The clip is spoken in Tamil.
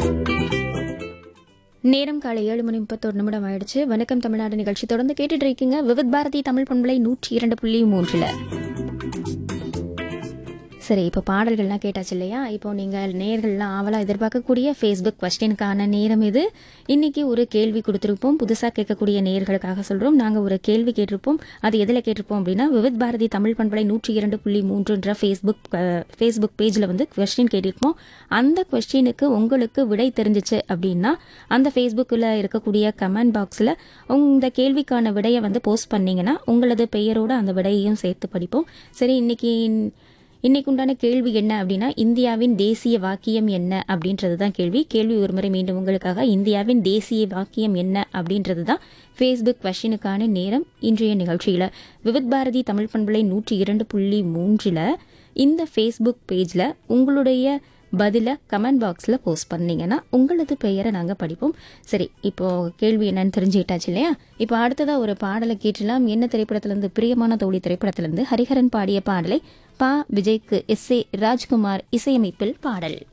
நேரம் காலை ஏழு மணி முப்பத்தோரு நிமிடம் ஆயிடுச்சு வணக்கம் தமிழ்நாடு நிகழ்ச்சி தொடர்ந்து கேட்டுட்டு இருக்கீங்க விவித் பாரதி தமிழ் பண்பலை நூற்றி இரண்டு புள்ளி மூன்றுல சரி இப்போ பாடல்கள்லாம் கேட்டாச்சு இல்லையா இப்போ நீங்கள் நேர்கள்லாம் ஆவலாக எதிர்பார்க்கக்கூடிய ஃபேஸ்புக் கொஸ்டினுக்கான நேரம் இது இன்னைக்கு ஒரு கேள்வி கொடுத்துருப்போம் புதுசாக கேட்கக்கூடிய நேர்களுக்காக சொல்கிறோம் நாங்கள் ஒரு கேள்வி கேட்டிருப்போம் அது எதில் கேட்டிருப்போம் அப்படின்னா விவித் பாரதி தமிழ் பண்பலை நூற்றி இரண்டு புள்ளி மூன்றுன்ற ஃபேஸ்புக் ஃபேஸ்புக் பேஜில் வந்து கொஸ்டின் கேட்டிருப்போம் அந்த கொஸ்டினுக்கு உங்களுக்கு விடை தெரிஞ்சிச்சு அப்படின்னா அந்த ஃபேஸ்புக்கில் இருக்கக்கூடிய கமெண்ட் பாக்ஸில் இந்த கேள்விக்கான விடையை வந்து போஸ்ட் பண்ணீங்கன்னா உங்களது பெயரோட அந்த விடையையும் சேர்த்து படிப்போம் சரி இன்னைக்கு இன்னைக்கு உண்டான கேள்வி என்ன அப்படின்னா இந்தியாவின் தேசிய வாக்கியம் என்ன அப்படின்றது தான் கேள்வி கேள்வி ஒருமுறை மீண்டும் உங்களுக்காக இந்தியாவின் தேசிய வாக்கியம் என்ன அப்படின்றது தான் ஃபேஸ்புக் கொஷினுக்கான நேரம் இன்றைய நிகழ்ச்சியில் விவித் பாரதி தமிழ் பண்பலை நூற்றி இரண்டு புள்ளி மூன்றில் இந்த ஃபேஸ்புக் பேஜில் உங்களுடைய பதிலை கமெண்ட் பாக்ஸில் போஸ்ட் பண்ணீங்கன்னா உங்களது பெயரை நாங்கள் படிப்போம் சரி இப்போ கேள்வி என்னன்னு தெரிஞ்சுக்கிட்டாச்சு இல்லையா இப்போ அடுத்ததாக ஒரு பாடலை கேட்டலாம் என்ன திரைப்படத்திலிருந்து பிரியமான தோழி திரைப்படத்திலிருந்து ஹரிஹரன் பாடிய பாடலை பா விஜய்க்கு எஸ் ஏ ராஜ்குமார் இசையமைப்பில் பாடல்